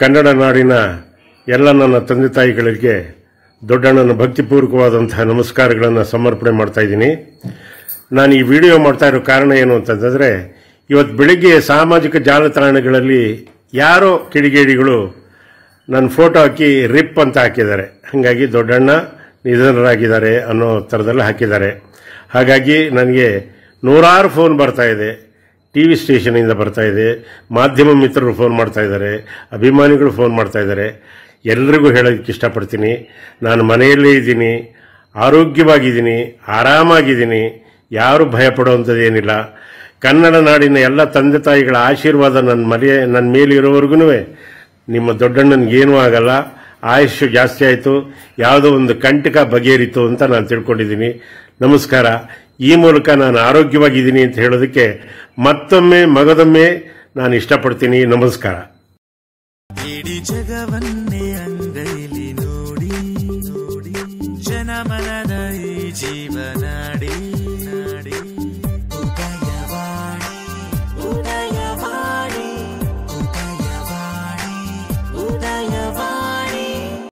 ಕನ್ನಡ ನಾಡಿನ ಎಲ್ಲ ನನ್ನ ತಂದೆ ತಾಯಿಗಳಿಗೆ ದೊಡ್ಡಣ್ಣನ ಭಕ್ತಿಪೂರ್ವಕವಾದಂತಹ ನಮಸ್ಕಾರಗಳನ್ನು ಸಮರ್ಪಣೆ ಮಾಡ್ತಾ ಇದ್ದೀನಿ ನಾನು ಈ ವಿಡಿಯೋ ಮಾಡ್ತಾ ಇರೋ ಕಾರಣ ಏನು ಅಂತಂದ್ರೆ ಇವತ್ತು ಬೆಳಿಗ್ಗೆ ಸಾಮಾಜಿಕ ಜಾಲತಾಣಗಳಲ್ಲಿ ಯಾರೋ ಕಿಡಿಗೇಡಿಗಳು ನನ್ನ ಫೋಟೋ ಹಾಕಿ ರಿಪ್ ಅಂತ ಹಾಕಿದ್ದಾರೆ ಹಾಗಾಗಿ ದೊಡ್ಡಣ್ಣ ನಿಧನರಾಗಿದ್ದಾರೆ ಅನ್ನೋ ಥರದಲ್ಲಿ ಹಾಕಿದ್ದಾರೆ ಹಾಗಾಗಿ ನನಗೆ ನೂರಾರು ಫೋನ್ ಬರ್ತಾ ಇದೆ ಟಿ ವಿ ಸ್ಟೇಷನಿಂದ ಬರ್ತಾ ಇದೆ ಮಾಧ್ಯಮ ಮಿತ್ರರು ಫೋನ್ ಮಾಡ್ತಾ ಇದ್ದಾರೆ ಅಭಿಮಾನಿಗಳು ಫೋನ್ ಮಾಡ್ತಾ ಇದ್ದಾರೆ ಎಲ್ರಿಗೂ ಹೇಳೋದಕ್ಕೆ ಇಷ್ಟಪಡ್ತೀನಿ ನಾನು ಮನೆಯಲ್ಲೇ ಇದ್ದೀನಿ ಆರೋಗ್ಯವಾಗಿದ್ದೀನಿ ಆರಾಮಾಗಿದ್ದೀನಿ ಯಾರು ಭಯ ಪಡುವಂಥದ್ದು ಏನಿಲ್ಲ ಕನ್ನಡ ನಾಡಿನ ಎಲ್ಲ ತಂದೆ ತಾಯಿಗಳ ಆಶೀರ್ವಾದ ನನ್ನ ಮನೆ ನನ್ನ ಮೇಲಿರೋವರೆಗೂ ನಿಮ್ಮ ದೊಡ್ಡಣ್ಣನಿಗೇನೂ ಆಗಲ್ಲ ಆಯುಷ್ಯ ಜಾಸ್ತಿ ಆಯಿತು ಯಾವುದೋ ಒಂದು ಕಂಟಕ ಬಗೆಹರಿತು ಅಂತ ನಾನು ತಿಳ್ಕೊಂಡಿದ್ದೀನಿ ನಮಸ್ಕಾರ ಈ ಮೂಲಕ ನಾನು ಆರೋಗ್ಯವಾಗಿದ್ದೀನಿ ಅಂತ ಹೇಳೋದಕ್ಕೆ ಮತ್ತೊಮ್ಮೆ ಮಗದೊಮ್ಮೆ ನಾನು ಇಷ್ಟಪಡ್ತೀನಿ ನಮಸ್ಕಾರ ಇಡೀ ಜಗವನ್ನೇ ಅಂಗೈಲಿ ನೋಡಿ ನೋಡಿ ಜನಮನದ ಈ ಜೀವನ